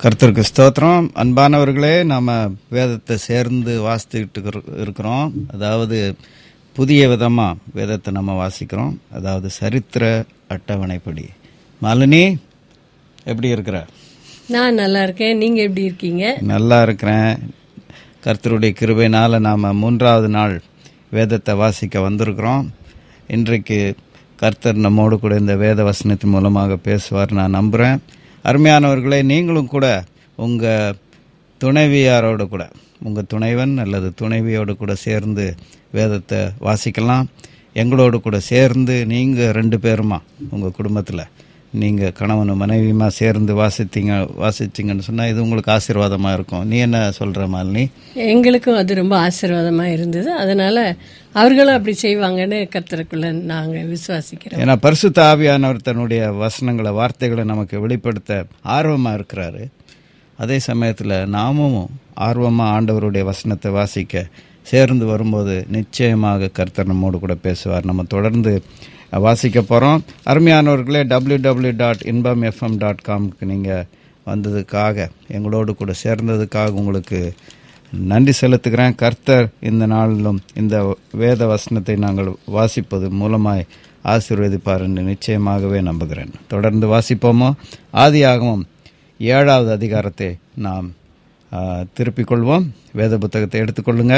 கர்த்தருக்கு ஸ்தோத்திரம் அன்பானவர்களே நாம வேதத்தை சேர்ந்து வாசித்துக்கிட்டு இருக்கிற- இருக்கிறோம் அதாவது புதிய விதமா வேதத்தை நம்ம வாசிக்கிறோம் அதாவது சரித்திர அட்டவணைப்படி மாலினி எப்படி இருக்கிற நான் நல்லா இருக்கேன் நீங்க எப்படி இருக்கீங்க நல்லா இருக்கிறேன் கர்த்தருடைய கிருபையினால நாம மூன்றாவது நாள் வேதத்தை வாசிக்க வந்திருக்கிறோம் இன்றைக்கு கர்த்தர் நம்மோடு கூட இந்த வேத வசனத்தின் மூலமாக பேசுவார் நான் நம்புகிறேன் அருமையானவர்களே நீங்களும் கூட உங்கள் துணைவியாரோட கூட உங்கள் துணைவன் அல்லது துணைவியோடு கூட சேர்ந்து வேதத்தை வாசிக்கலாம் எங்களோடு கூட சேர்ந்து நீங்கள் ரெண்டு பேருமா உங்கள் குடும்பத்தில் நீங்கள் கணவனும் மனைவியுமா சேர்ந்து வாசித்தீங்க வாசித்தீங்கன்னு சொன்னால் இது உங்களுக்கு ஆசீர்வாதமாக இருக்கும் நீ என்ன சொல்கிற மாலினி எங்களுக்கும் அது ரொம்ப ஆசீர்வாதமா இருந்தது அதனால அவர்களும் அப்படி செய்வாங்கன்னு கர்த்தருக்குள்ள நாங்க விசுவாசிக்கிறோம் ஏன்னா பரிசுத்த ஆவியானவர் தன்னுடைய வசனங்களை வார்த்தைகளை நமக்கு வெளிப்படுத்த ஆர்வமாக இருக்கிறாரு அதே சமயத்தில் நாமும் ஆர்வமாக ஆண்டவருடைய வசனத்தை வாசிக்க சேர்ந்து வரும்போது நிச்சயமாக கர்த்தர் நம்மோடு கூட பேசுவார் நம்ம தொடர்ந்து வாசிக்க போகிறோம் அருமையானவர்களே W W dot Inbam F M dot காம்க்கு நீங்கள் வந்ததுக்காக எங்களோடு கூட சேர்ந்ததுக்காக உங்களுக்கு நன்றி செலுத்துகிறேன் கர்த்தர் இந்த நாளிலும் இந்த வேத வசனத்தை நாங்கள் வாசிப்பது மூலமாய் ஆசீர்வதிப்பார் என்று நிச்சயமாகவே நம்புகிறேன் தொடர்ந்து வாசிப்போமோ ஆதியாகமம் ஏழாவது அதிகாரத்தை நாம் ஆ, திருப்பிக் கொள்வோம் வேத புத்தகத்தை எடுத்துக்கொள்ளுங்க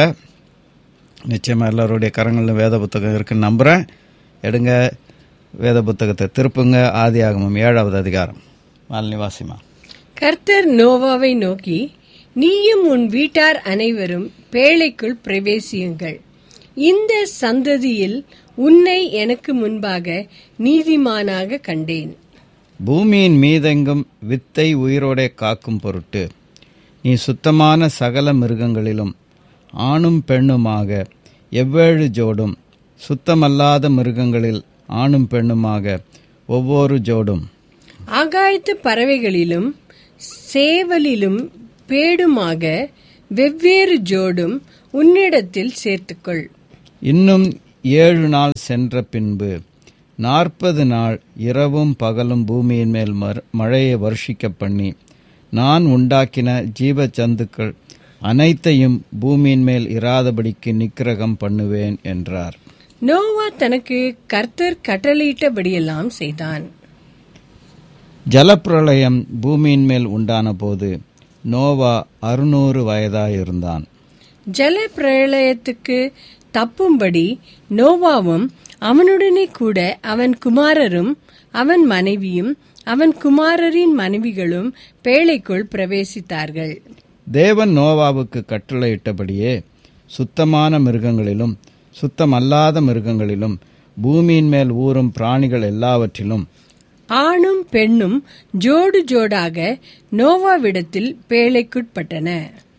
நிச்சயமாக எல்லாருடைய கரங்களிலும் வேத புத்தகம் இருக்குன்னு நம்புகிறேன் எடுங்க வேத புத்தகத்தை திருப்புங்க ஆதியாகமம் ஏழாவது அதிகாரம் மாலினி வாசிமா கர்த்தர் நோவாவை நோக்கி நீயும் உன் வீட்டார் அனைவரும் பேழைக்குள் பிரவேசியுங்கள் இந்த சந்ததியில் உன்னை எனக்கு முன்பாக நீதிமானாக கண்டேன் பூமியின் மீதெங்கும் வித்தை உயிரோடே காக்கும் பொருட்டு நீ சுத்தமான சகல மிருகங்களிலும் ஆணும் பெண்ணுமாக எவ்வேழு ஜோடும் சுத்தமல்லாத மிருகங்களில் ஆணும் பெண்ணுமாக ஒவ்வொரு ஜோடும் ஆகாயத்து பறவைகளிலும் சேவலிலும் பேடுமாக வெவ்வேறு ஜோடும் உன்னிடத்தில் சேர்த்துக்கொள் இன்னும் ஏழு நாள் சென்ற பின்பு நாற்பது நாள் இரவும் பகலும் பூமியின் மேல் மர்- மழையை வருஷிக்க பண்ணி நான் உண்டாக்கின ஜீவ ஜந்துக்கள் அனைத்தையும் பூமியின் மேல் இராதபடிக்கு நிக்கிரகம் பண்ணுவேன் என்றார் நோவா தனக்கு கர்த்தர் கட்டளையிட்டபடியெல்லாம் செய்தான் ஜலப்பிரளயம் பூமியின் மேல் உண்டான போது நோவா அறுநூறு வயதாயிருந்தான் ஜல பிரளயத்துக்கு தப்பும்படி நோவாவும் அவனுடனே கூட அவன் குமாரரும் அவன் மனைவியும் அவன் குமாரரின் மனைவிகளும் பேழைக்குள் பிரவேசித்தார்கள் தேவன் நோவாவுக்கு கட்டளையிட்டபடியே சுத்தமான மிருகங்களிலும் சுத்தமல்லாத மிருகங்களிலும் பூமியின் மேல் ஊறும் பிராணிகள் எல்லாவற்றிலும் ஆணும் பெண்ணும் ஜோடு ஜோடாக நோவாவிடத்தில் பேழைக்குட்பட்டன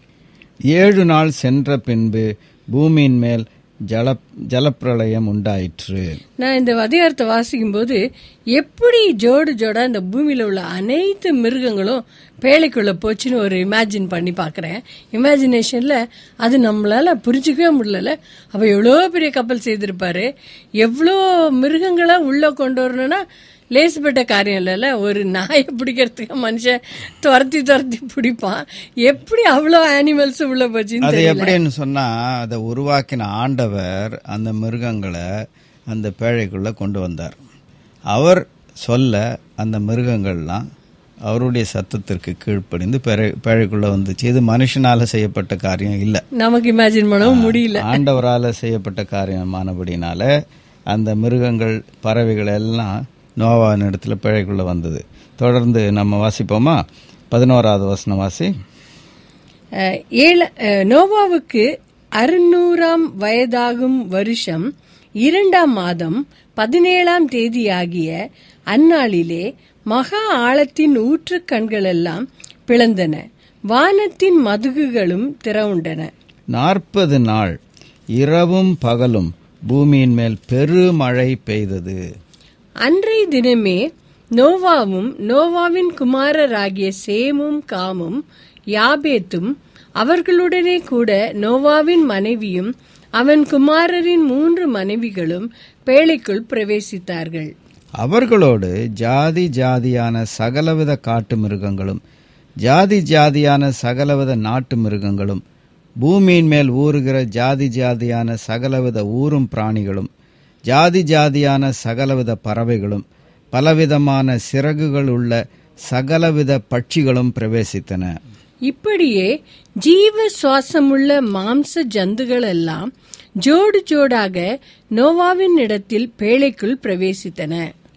ஏழு நாள் சென்ற பின்பு பூமியின் மேல் ஜல ஜலப்பிரளயம் உண்டாயிற்று நான் இந்த அதிகாரத்தை வாசிக்கும் போது எப்படி ஜோடு ஜோடா இந்த பூமியில உள்ள அனைத்து மிருகங்களும் பேழைக்குள்ள போச்சுன்னு ஒரு இமேஜின் பண்ணி பார்க்கறேன் இமேஜினேஷன்ல அது நம்மளால புரிஞ்சுக்கவே முடியல அப்ப எவ்வளோ பெரிய கப்பல் செய்திருப்பாரு எவ்வளோ மிருகங்களை உள்ள கொண்டு வரணும்னா லேசுப்பட்ட காரியம் இல்லைல்ல ஒரு நாயை பிடிக்கிறதுக்கு மனுஷன் துரத்தி துரத்தி பிடிப்பான் எப்படி அவ்வளோ அனிமல்ஸ் உள்ள போச்சுன்னு அது தெரியல எப்படின்னு சொன்னா அதை உருவாக்கின ஆண்டவர் அந்த மிருகங்களை அந்த பேழைக்குள்ள கொண்டு வந்தார் அவர் சொல்ல அந்த மிருகங்கள்லாம் அவருடைய சத்தத்திற்கு கீழ்ப்படிந்து பேழை பேழைக்குள்ள வந்துச்சு இது மனுஷனால செய்யப்பட்ட காரியம் இல்லை நமக்கு இமேஜின் பண்ணவும் முடியல ஆண்டவரால செய்யப்பட்ட காரியமானபடினால அந்த மிருகங்கள் பறவைகள் எல்லாம் நோவாவின் இடத்துல பிழைக்குள்ள வந்தது தொடர்ந்து நம்ம வாசிப்போமா பதினோராவது வசனம் வாசி அஹ், ஏழ- அஹ், நோவாவுக்கு அறுநூறாம் வயதாகும் வருஷம் இரண்டாம் மாதம் பதினேழாம் தேதியாகிய அந்நாளிலே மகா ஆழத்தின் ஊற்று கண்களெல்லாம் பிளந்தன வானத்தின் மதுகுகளும் திறவுண்டன நாற்பது நாள் இரவும் பகலும் பூமியின் மேல் பெருமழை பெய்தது அன்றைய தினமே நோவாவும் நோவாவின் குமாரராகிய சேமும் காமும் யாபேத்தும் அவர்களுடனே கூட நோவாவின் மனைவியும் அவன் குமாரரின் மூன்று மனைவிகளும் பேழைக்குள் பிரவேசித்தார்கள் அவர்களோடு ஜாதி ஜாதியான சகலவித காட்டு மிருகங்களும் ஜாதி ஜாதியான சகலவித நாட்டு மிருகங்களும் பூமியின் மேல் ஊறுகிற ஜாதி ஜாதியான சகலவித ஊரும் பிராணிகளும் ஜாதி ஜாதியான சகலவித பறவைகளும் பலவிதமான சிறகுகள் உள்ள சகலவித பட்சிகளும் பிரவேசித்தன இப்படியே ஜீவ சுவாசமுள்ள மாம்ச ஜந்துகள் எல்லாம் ஜோடு ஜோடாக நோவாவின் இடத்தில் பேழைக்குள் பிரவேசித்தன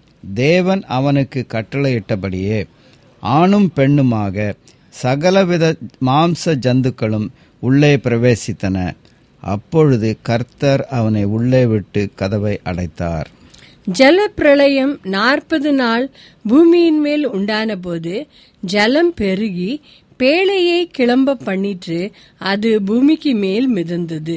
தேவன் அவனுக்கு கட்டளையிட்டபடியே ஆணும் பெண்ணுமாக சகலவித மாம்ச ஜந்துக்களும் உள்ளே பிரவேசித்தன அப்பொழுது கர்த்தர் அவனை உள்ளே விட்டு கதவை அடைத்தார் ஜல பிரளயம் நாற்பது நாள் பூமியின் மேல் உண்டான போது ஜலம் பெருகி பேழையை கிளம்ப பண்ணிற்று அது பூமிக்கு மேல் மிதந்தது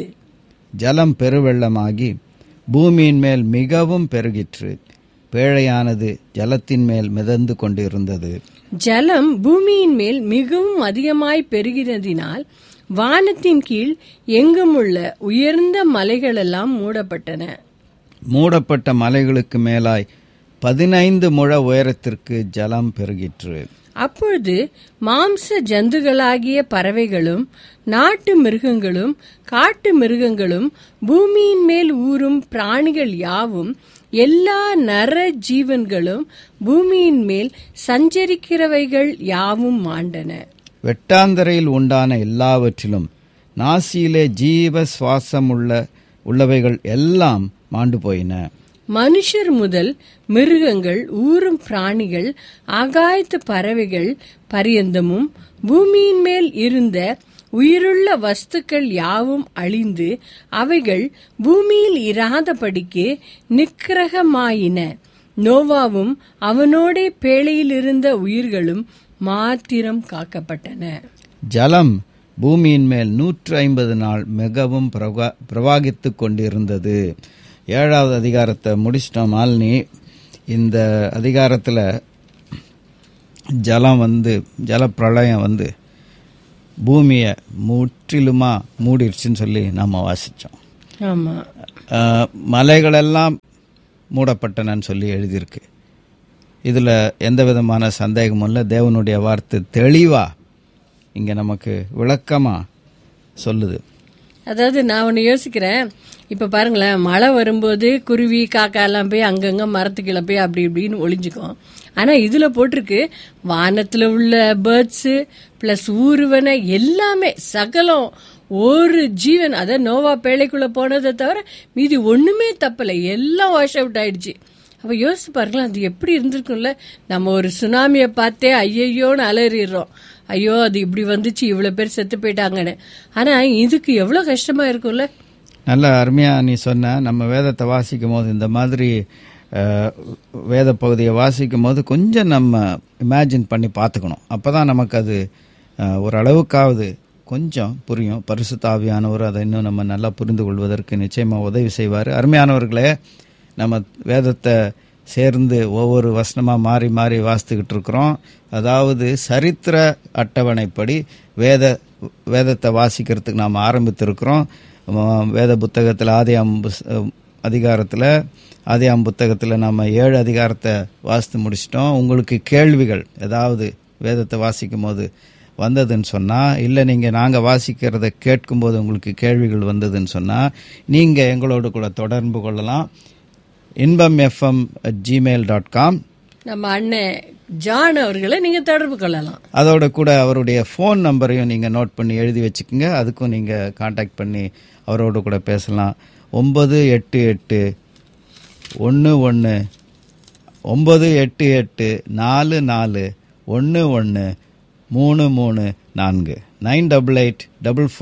ஜலம் பெருவெள்ளமாகி பூமியின் மேல் மிகவும் பெருகிற்று பேழையானது ஜலத்தின் மேல் மிதந்து கொண்டிருந்தது ஜலம் பூமியின் மேல் மிகவும் அதிகமாய் பெருகினதினால் வானத்தின் கீழ் எங்குமுள்ள உயர்ந்த மலைகளெல்லாம் மூடப்பட்டன மூடப்பட்ட மலைகளுக்கு மேலாய் பதினைந்து முழ உயரத்திற்கு ஜலம் பெருகிற்று அப்பொழுது மாம்ச ஜந்துகளாகிய பறவைகளும் நாட்டு மிருகங்களும் காட்டு மிருகங்களும் பூமியின் மேல் ஊறும் பிராணிகள் யாவும் எல்லா நர ஜீவன்களும் பூமியின் மேல் சஞ்சரிக்கிறவைகள் யாவும் மாண்டன வெட்டாந்தரையில் உண்டான எல்லாவற்றிலும் நாசியிலே ஜீவ சுவாசம் உள்ள உள்ளவைகள் எல்லாம் மாண்டு போயின மனுஷர் முதல் மிருகங்கள் ஊரும் பிராணிகள் ஆகாயத்து பறவைகள் பரியந்தமும் பூமியின் மேல் இருந்த உயிருள்ள வஸ்துக்கள் யாவும் அழிந்து அவைகள் பூமியில் இராதபடிக்கு நிக்கிரகமாயின நோவாவும் அவனோடே பேழையில் இருந்த உயிர்களும் மாத்திரம் காக்கப்பட்டன ஜலம் பூமியின் மேல் நூற்று ஐம்பது நாள் மிகவும் பிரவா பிரவாகித்து கொண்டிருந்தது ஏழாவது அதிகாரத்தை முடிச்சிட்டோம் மாலினி இந்த அதிகாரத்தில் ஜலம் வந்து ஜலப்பிரளயம் வந்து பூமியை முற்றிலுமா மூடிடுச்சுன்னு சொல்லி நம்ம வாசித்தோம் ஆமா மலைகளெல்லாம் மூடப்பட்டனன்னு சொல்லி எழுதியிருக்கு இதில் எந்த விதமான சந்தேகமும் இல்லை தேவனுடைய வார்த்தை தெளிவா இங்கே நமக்கு விளக்கமாக சொல்லுது அதாவது நான் ஒன்று யோசிக்கிறேன் இப்போ பாருங்களேன் மழை வரும்போது குருவி காக்கா எல்லாம் போய் அங்கங்க மரத்துக்குள்ள போய் அப்படி இப்படின்னு ஒளிஞ்சுக்கும் ஆனால் இதில் போட்டிருக்கு வானத்தில் உள்ள பேர்ட்ஸு ப்ளஸ் ஊர்வன எல்லாமே சகலம் ஒரு ஜீவன் அதான் நோவா பேழைக்குள்ள போனதை தவிர மீதி ஒன்றுமே தப்பலை எல்லாம் வாஷ் அவுட் ஆயிடுச்சு அப்போ யோசிச்சு பாருங்களேன் அது எப்படி இருந்திருக்கும்ல நம்ம ஒரு சுனாமியை பார்த்தே ஐயையோன்னு அலறிடுறோம் ஐயோ அது இப்படி வந்துச்சு இவ்வளோ பேர் செத்து போயிட்டாங்கன்னு ஆனால் இதுக்கு எவ்வளோ கஷ்டமா இருக்கும்ல நல்ல அருமையாக நீ சொன்ன நம்ம வேதத்தை வாசிக்கும் போது இந்த மாதிரி அஹ், வேத பகுதியை வாசிக்கும் போது கொஞ்சம் நம்ம இமேஜின் பண்ணி பார்த்துக்கணும் அப்போ தான் நமக்கு அது அஹ், ஓரளவுக்காவது கொஞ்சம் புரியும் பரிசுத்தாவியானவர் அதை இன்னும் நம்ம நல்லா புரிந்து கொள்வதற்கு நிச்சயமாக உதவி செய்வார் அருமையானவர்களே நம்ம வேதத்தை சேர்ந்து ஒவ்வொரு வசனமாக மாறி மாறி வாசித்துக்கிட்டு இருக்கிறோம் அதாவது சரித்திர அட்டவணைப்படி வேத வேதத்தை வாசிக்கிறதுக்கு நாம் ஆரம்பித்திருக்கிறோம் ம- வேத புத்தகத்தில் ஆதியாம் அதிகாரத்தில் ஆதியாம் புத்தகத்தில் நம்ம ஏழு அதிகாரத்தை வாசித்து முடிச்சிட்டோம் உங்களுக்கு கேள்விகள் ஏதாவது வேதத்தை வாசிக்கும் போது வந்ததுன்னு சொன்னால் இல்லை நீங்கள் நாங்கள் வாசிக்கிறத கேட்கும்போது உங்களுக்கு கேள்விகள் வந்ததுன்னு சொன்னால் நீங்கள் எங்களோடு கூட தொடர்பு கொள்ளலாம் இன்பம் எஃப்எம் ஜிமெயில் டாட் காம் நம்ம அண்ணன் ஜான் அவர்களை நீங்க தொடர்பு கொள்ளலாம் அதோட கூட அவருடைய ஃபோன் நம்பரையும் நீங்கள் நோட் பண்ணி எழுதி வச்சுக்கோங்க அதுக்கும் நீங்கள் காண்டாக்ட் பண்ணி அவரோட கூட பேசலாம் ஒன்பது எட்டு எட்டு ஒன்று ஒன்று ஒன்பது எட்டு எட்டு நாலு நாலு ஒன்று ஒன்று மூணு மூணு நான்கு நைன் டபுள் எயிட் டபுள்